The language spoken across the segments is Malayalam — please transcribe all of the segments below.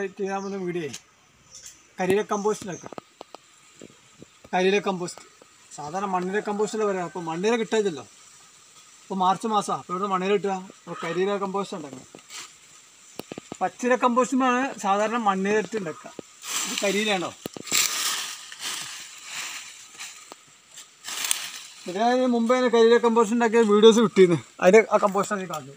നമ്മൾ ചെയ്യാൻ പോകുന്ന വീഡിയോ കരിയില കമ്പോസ്റ്റ് ഉണ്ടാക്കാം കരിയില കമ്പോസ്റ്റ് സാധാരണ മണ്ണിര കമ്പോസ്റ്റല്ലേ പറയാം അപ്പോൾ മണ്ണിര കിട്ടാതില്ലോ ഇപ്പോൾ മാർച്ച് മാസമാണ് അപ്പോൾ ഇവിടെ മണ്ണിര കിട്ടുക അപ്പോൾ കരിയില കമ്പോസ്റ്റ് ഉണ്ടാക്കണം പച്ചില കമ്പോസ്റ്റുമാണ് സാധാരണ മണ്ണിര ഇട്ട് ഉണ്ടാക്കുക ഇത് കരിയിലാണോ ഇതിന് മുമ്പേ തന്നെ കരിയില കമ്പോസ്റ്റ് ഉണ്ടാക്കിയ വീഡിയോസ് കിട്ടിയിരുന്നു അതിൻ്റെ ആ കമ്പോസ്റ്റാണ് ഈ കാണുന്നത്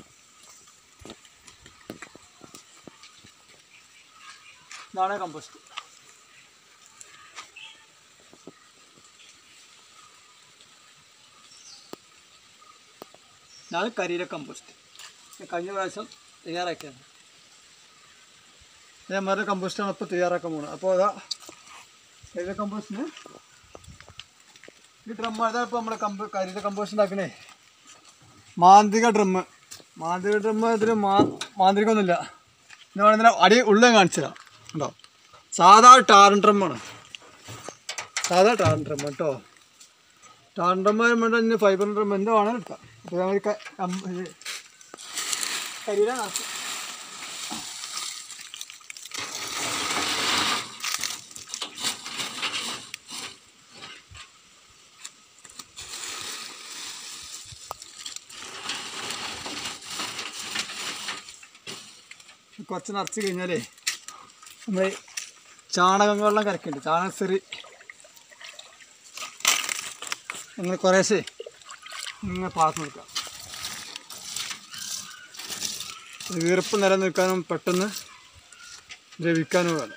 ഇതാണ് കമ്പോസ്റ്റ് ഇതാണ് കരിയില കമ്പോസ്റ്റ് ഇത് കഴിഞ്ഞ പ്രാവശ്യം തയ്യാറാക്കിയത് ഇതേമാതിരി കമ്പോസ്റ്റാണ് ഇപ്പോൾ തയ്യാറാക്കാൻ പോകുന്നത് അപ്പോൾ അതാ കരിയില കമ്പോസ്റ്റിന് ഈ ഡ്രം അതാ ഇപ്പോൾ നമ്മുടെ കമ്പ് കരിയില കമ്പോസ്റ്റ് ഉണ്ടാക്കണേ മാന്ത്രിക ഡ്രമ്മ് മാന്ത്രിക ഡ്രമ്മ് ഇതിന് മാ മാന്ത്രികമൊന്നുമില്ല എന്ന് പറയുന്നത് അടി ഉള്ളിൽ കാണിച്ചതാ ഉണ്ടോ സാധാ ടാറൻ ഡ്രമ്മാണ് സാധാ ടാറൻ ഡ്രം കേട്ടോ ടാറൻ ഡ്രം വരുമ്പോൾ ഇനി ഫൈബർ ഡ്രം എന്തോ വേണം എടുക്കാം അപ്പോൾ നമ്മൾ ക- കം- ഇത് കരിയില നിറച്ച് കുറച്ച് നിറച്ച് കഴിഞ്ഞാലേ നമ്മൾ ചാണകം വെള്ളം കരക്കുന്നുണ്ട് ചാണകസെറി അങ്ങനെ കുറേശ്ശേ ഇങ്ങനെ പാർത്ത് നിൽക്കാം വീർപ്പ് നിലനിൽക്കാനും പെട്ടെന്ന് ദ്രവിക്കാനും വേണം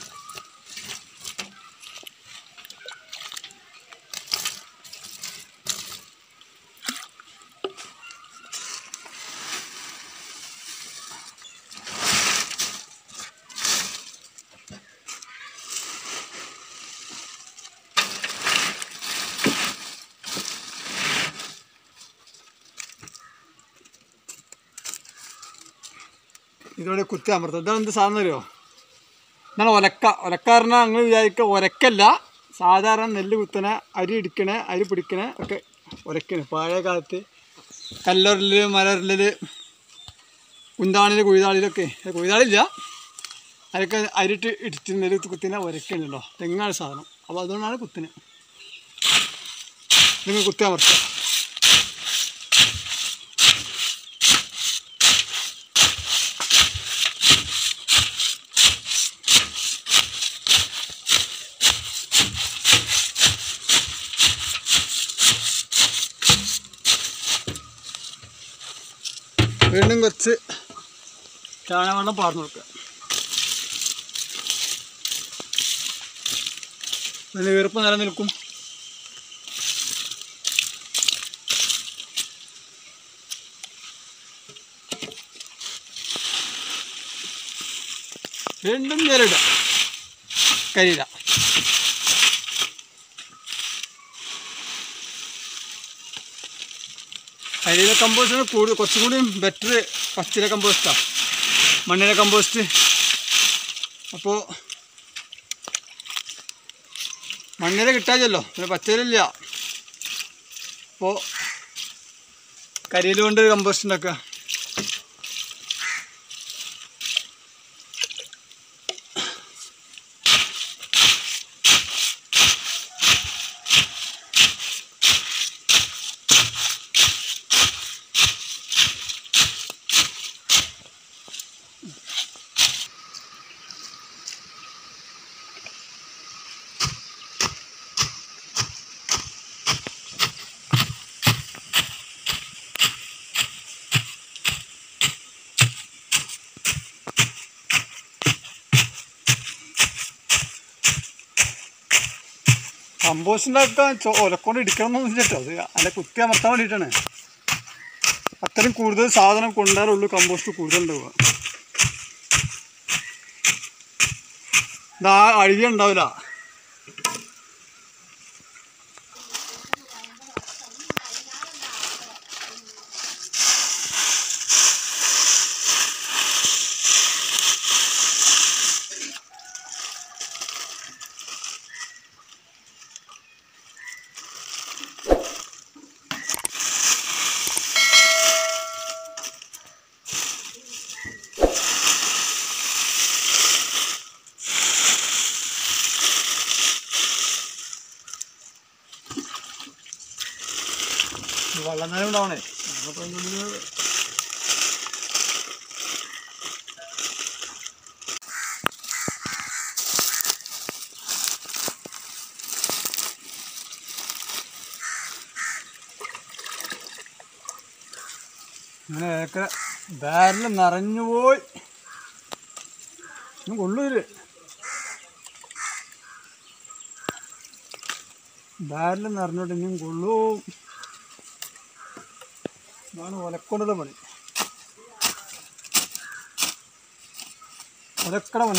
ഇതോടെ കുത്തി അമർത്തും ഇതാണ് എന്ത് സാധനം അറിയോ ഇതാണ് ഒലക്ക ഒലക്ക പറഞ്ഞാൽ നിങ്ങൾ വിചാരിക്കുക ഒരക്കല്ല സാധാരണ നെല്ല് കുത്തണ അരി ഇടിക്കണ അരി പിടിക്കണ ഒക്കെ ഒലക്കണ് പഴയ കാലത്ത് കല്ലൊരല് മലരല് കുന്താണിൽ കുഴിതാളിലൊക്കെ കുഴിതാളില്ല അതൊക്കെ അരിട്ട് ഇടിച്ച് നെല്ല് കുത്തിന ഒരക്കണല്ലോ തെങ്ങാണ് സാധനം അപ്പോൾ അതുകൊണ്ടാണ് കുത്തിന് നിങ്ങൾ കുത്തി അമർത്തുക വീണ്ടും കുറച്ച് ചാണകവെള്ളം പാർന്നു വെക്കുക നല്ല വീർപ്പ് നിലനിൽക്കും വീണ്ടും നേരിടുക കരിയില കരിയില കമ്പോസ്റ്റിന് കൂടുതൽ കുറച്ചും കൂടി ബെറ്റർ പച്ചില കമ്പോസ്റ്റാണ് മണ്ണിര കമ്പോസ്റ്റ് അപ്പോൾ മണ്ണിര കിട്ടാതല്ലോ പിന്നെ പച്ചിലില്ല അപ്പോൾ കരിയില കൊണ്ട് കമ്പോസ്റ്റ് ഉണ്ടാക്കുക കമ്പോസ്റ്റ് ഉണ്ടാക്കാൻ ചോ ഒലക്കൊണ്ട് ഇടിക്കണം എന്ന് വെച്ചിട്ടോ അത് അല്ല കുത്തി അമർത്താൻ വേണ്ടിയിട്ടാണ് അത്രയും കൂടുതൽ സാധനം കൊണ്ടുവരുള്ളൂ കമ്പോസ്റ്റ് കൂടുതൽ ഉണ്ടാവുക ഇതാ അഴുകിയ ഉണ്ടാവില്ല വെള്ളം തന്നെ ഉണ്ടാവണേ അപ്പോൾ അതിൻ്റെ ഉള്ളിൽ അങ്ങനെ ഏക്കര ബാരൽ നിറഞ്ഞു പോയി ഒന്നും കൊള്ളൂര് ബാരൽ നിറഞ്ഞോട്ട് ഇനിയും കൊള്ളൂ ഇതാണ് ഒലക്കൊണ്ടത് പണി ഒലക്കട പണി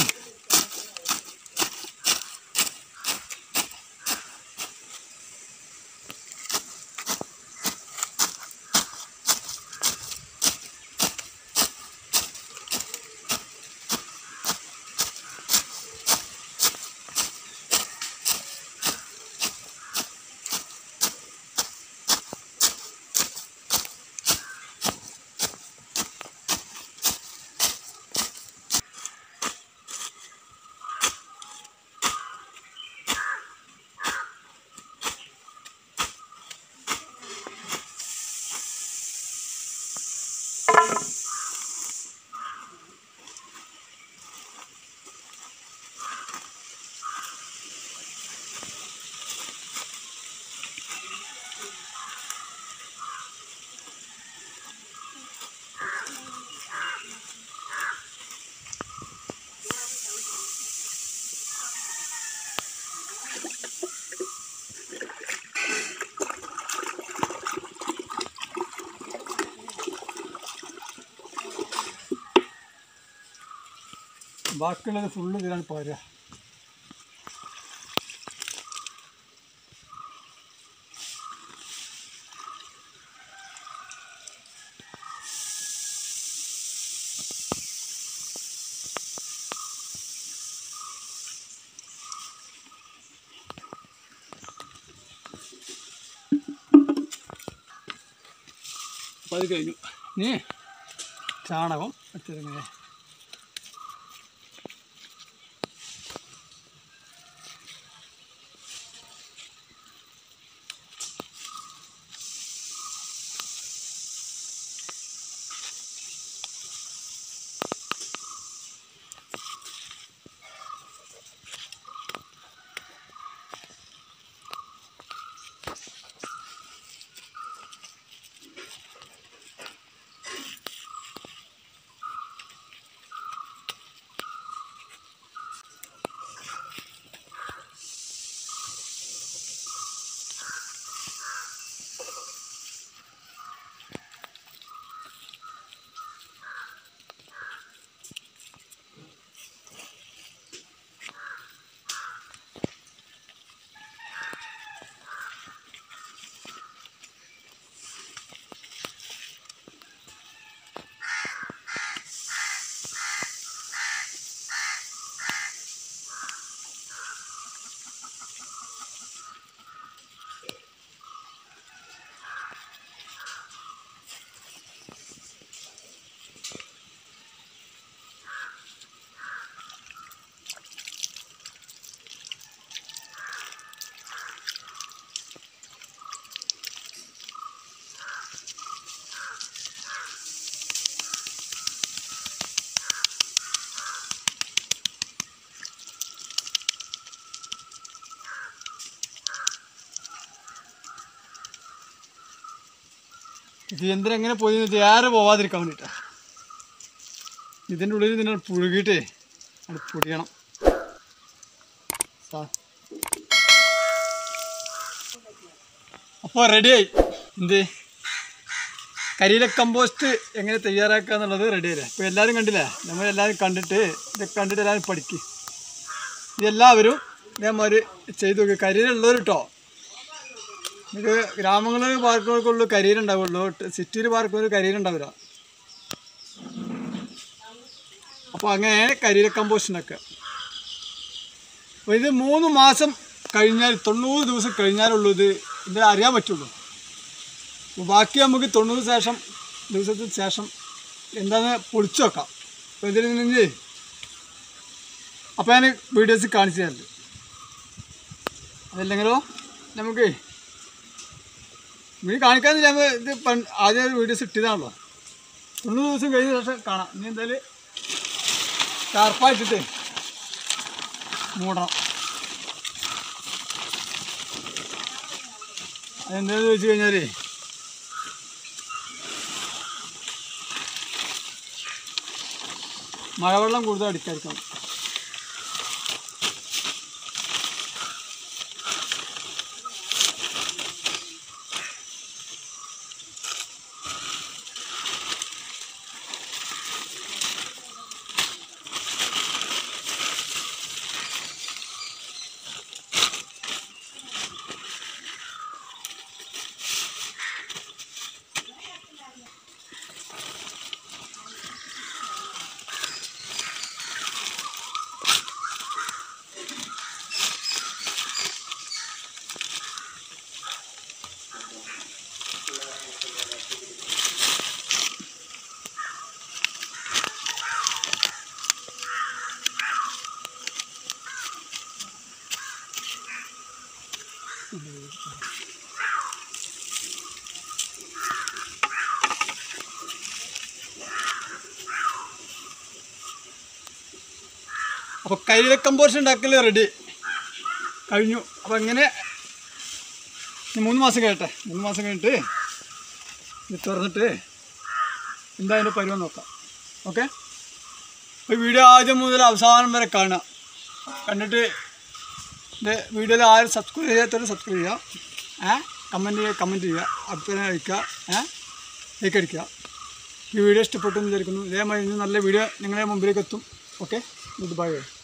ബാക്കിയുള്ളത് ഫുള്ള് ഇതിലാണ് പോരുക അപ്പം അത് കഴിഞ്ഞു ഇനി ചാണകം എടുത്തിങ്ങനെ ഇത് യന്ത്രം എങ്ങനെ പോയി വെച്ചാൽ ആരും പോവാതിരിക്കാൻ വേണ്ടിയിട്ടാ ഇതിൻ്റെ ഉള്ളിൽ ഇതിനെ പുഴുകിയിട്ടേ അത് പൊടിയണം അപ്പോൾ റെഡിയായി എന്ത് കരിയില കമ്പോസ്റ്റ് എങ്ങനെ തയ്യാറാക്കുക എന്നുള്ളത് റെഡിയായില്ലേ ഇപ്പോൾ എല്ലാവരും കണ്ടില്ലേ നമ്മളെല്ലാവരും കണ്ടിട്ട് ഇത് കണ്ടിട്ട് എല്ലാവരും പഠിക്കും ഇതെല്ലാവരും ഇതേമാതിരി ചെയ്തു നോക്കി കരിയിലുള്ളവർ കേട്ടോ നമുക്ക് ഗ്രാമങ്ങളിൽ പാർക്കുകൾക്കുള്ളൂ കരിയിലുണ്ടാവുള്ളൂ സിറ്റിയിൽ പാർക്കുന്നവർ കരിയിലുണ്ടാവില്ല അപ്പോൾ അങ്ങനെ കരിയില കമ്പോസ്റ്റിനൊക്കെ അപ്പോൾ ഇത് മൂന്ന് മാസം കഴിഞ്ഞാൽ തൊണ്ണൂറ് ദിവസം കഴിഞ്ഞാലുള്ളൂ ഇത് ഇതിൽ അറിയാൻ പറ്റുള്ളൂ അപ്പോൾ ബാക്കി നമുക്ക് തൊണ്ണൂറ് ശേഷം ദിവസത്തിന് ശേഷം എന്താണെന്ന് പൊളിച്ചു വെക്കാം അപ്പോൾ ഇതിൽ നിന്ന് അപ്പോൾ ഞാൻ വീഡിയോസ് കാണിച്ചു തരുന്നുണ്ട് അതല്ലെങ്കിലോ നമുക്ക് വീട് കാണിക്കാന്ന് ഞാൻ ഇത് പണ്ട് ആദ്യം ഒരു വീഡിയോസ് ഇട്ടതാണല്ലോ തൊണ്ണൂറ് ദിവസം കഴിഞ്ഞ ശേഷം കാണാം ഇനി എന്തായാലും ഷാർപ്പായിട്ടിട്ട് മൂടണം അതെന്താണെന്ന് വെച്ച് കഴിഞ്ഞാൽ മഴവെള്ളം കൂടുതൽ അടിക്കാതിരിക്കണം അപ്പോൾ കൈയിലെ കമ്പോസ്റ്റ് ഉണ്ടാക്കൽ റെഡി കഴിഞ്ഞു അപ്പോൾ ഇങ്ങനെ ഇനി മൂന്ന് മാസം കഴിയട്ടെ മൂന്ന് മാസം കഴിഞ്ഞിട്ട് ഇത് തുറന്നിട്ട് എന്താ അതിൻ്റെ പരുവം നോക്കാം ഓക്കെ അപ്പോൾ വീഡിയോ ആദ്യം മുതൽ അവസാനം വരെ കാണുക കണ്ടിട്ട് ഇത് വീഡിയോയിൽ ആരും സബ്സ്ക്രൈബ് ചെയ്യാത്തവർ സബ്സ്ക്രൈബ് ചെയ്യുക ഏ കമൻറ്റ് ചെയ്യുക കമൻറ്റ് ചെയ്യുക അഭിപ്രായം അയക്കുക ഏ ലൈക്ക് അടിക്കുക ഈ വീഡിയോ ഇഷ്ടപ്പെട്ടു എന്ന് വിചാരിക്കുന്നു ഇതേമാതിരി ഇനി നല്ല വീഡിയോ നിങ്ങളുടെ മുമ്പിലേക്ക് എത്തും ഓക്കെ ഗുഡ് ബൈ